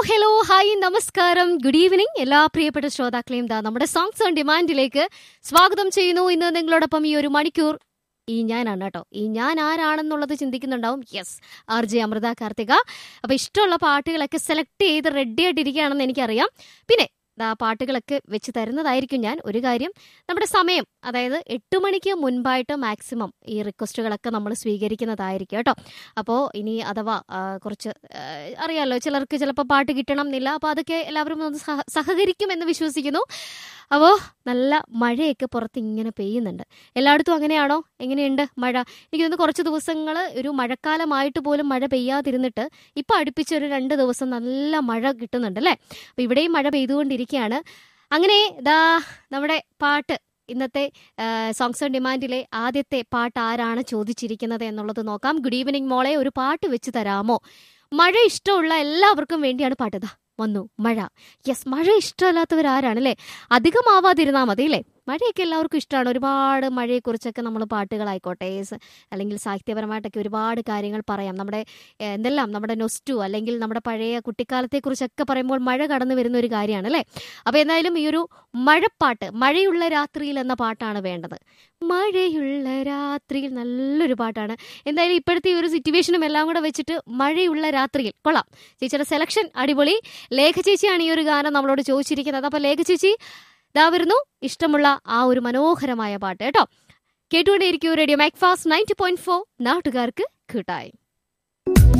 hello hi നമസ്കാരം good evening എല്ലാ പ്രിയപ്പെട്ട ശ്രോതാക്കളെയും ദാ നമ്മുടെ സോങ്സ് ഓൺ ഡിമാൻഡിലേക്ക് സ്വാഗതം ചെയ്യുന്നു ഇന്ന് നിങ്ങളോടൊപ്പം ഈ ഒരു മണിക്കൂർ ഈ ഞാനാണ് കേട്ടോ ഈ ഞാൻ ആരാണെന്നുള്ളത് ചിന്തിക്കുന്നുണ്ടാവും yes R J Amritha Karthika അപ്പൊ ഇഷ്ടമുള്ള പാട്ടുകളൊക്കെ സെലക്ട് ചെയ്ത് റെഡി ആയിട്ടിരിക്കുകയാണെന്ന് എനിക്കറിയാം പിന്നെ ദാ പാട്ടുകളൊക്കെ വെച്ച് തരുന്നതായിരിക്കും ഞാൻ ഒരു കാര്യം നമ്മുടെ സമയം അതായത് എട്ട് മണിക്ക് മുൻപായിട്ട് മാക്സിമം ഈ റിക്വസ്റ്റുകളൊക്കെ നമ്മൾ സ്വീകരിക്കുന്നതായിരിക്കും കേട്ടോ അപ്പോൾ ഇനി അഥവാ ആ, കുറച്ച് ആ, അറിയാലോ ചിലർക്ക് ചിലപ്പോൾ പാട്ട് കിട്ടണം എന്നില്ല അപ്പോൾ അതൊക്കെ എല്ലാവരും ഒന്ന് സഹ സഹകരിക്കുമെന്ന് വിശ്വസിക്കുന്നു അപ്പോൾ നല്ല മഴയൊക്കെ പുറത്ത് ഇങ്ങനെ പെയ്യുന്നുണ്ട് എല്ലായിടത്തും അങ്ങനെയാണോ എങ്ങനെയുണ്ട് മഴ എനിക്ക് തോന്നുന്നു കുറച്ച് ദിവസങ്ങൾ ഒരു മഴക്കാലമായിട്ട് പോലും മഴ പെയ്യാതിരുന്നിട്ട് ഇപ്പം അടുപ്പിച്ച് ഒരു രണ്ട് ദിവസം നല്ല മഴ കിട്ടുന്നുണ്ട് അല്ലേ അപ്പോൾ ഇവിടെയും മഴ പെയ്തുകൊണ്ടിരിക്കുകയാണ് അങ്ങനെ ദാ നമ്മുടെ പാട്ട് ഇന്നത്തെ സോങ്സ് ഓൺ ഡിമാൻഡിലെ ആദ്യത്തെ പാട്ട് ആരാണ് ചോദിച്ചിരിക്കുന്നത് എന്നുള്ളത് നോക്കാം ഗുഡ് ഈവനിങ് മോളെ ഒരു പാട്ട് വെച്ച് തരാമോ മഴ ഇഷ്ടമുള്ള എല്ലാവർക്കും വേണ്ടിയാണ് പാട്ട് ദാ വന്നു മഴ യെസ് മഴ ഇഷ്ടമല്ലാത്തവരാരാണ് അല്ലേ അധികമാവാതിരുന്നാൽ മതി അല്ലേ മഴയൊക്കെ എല്ലാവർക്കും ഇഷ്ടമാണ് ഒരുപാട് മഴയെക്കുറിച്ചൊക്കെ നമ്മൾ പാട്ടുകളായിക്കോട്ടെ സ് അല്ലെങ്കിൽ സാഹിത്യപരമായിട്ടൊക്കെ ഒരുപാട് കാര്യങ്ങൾ പറയാം നമ്മുടെ ഏഹ്, എന്തെല്ലാം നമ്മുടെ നൊസ്റ്റു അല്ലെങ്കിൽ നമ്മുടെ പഴയ കുട്ടിക്കാലത്തെക്കുറിച്ചൊക്കെ പറയുമ്പോൾ മഴ കടന്നു വരുന്ന ഒരു കാര്യമാണ് അല്ലേ അപ്പോൾ എന്തായാലും ഈ ഒരു മഴപ്പാട്ട് മഴയുള്ള രാത്രിയിൽ എന്ന പാട്ടാണ് വേണ്ടത് മഴയുള്ള രാത്രിയിൽ നല്ലൊരു പാട്ടാണ് എന്തായാലും ഇപ്പോഴത്തെ ഈ ഒരു സിറ്റുവേഷനും എല്ലാം കൂടെ വെച്ചിട്ട് മഴയുള്ള രാത്രിയിൽ കൊള്ളാം ചേച്ചിയുടെ സെലക്ഷൻ അടിപൊളി ലേഖ ചേച്ചിയാണ് ഈ ഒരു ഗാനം നമ്മളോട് ചോദിച്ചിരിക്കുന്നത് അപ്പോൾ ലേഖ ചേച്ചി ഇതാ വരുന്നു ഇഷ്ടമുള്ള ആ ഒരു മനോഹരമായ പാട്ട് കേട്ടോ കേട്ടുകൊണ്ടേയിരിക്കൂ radio Macfast ninety point four നാട്ടുകാർക്ക് കൂട്ടായി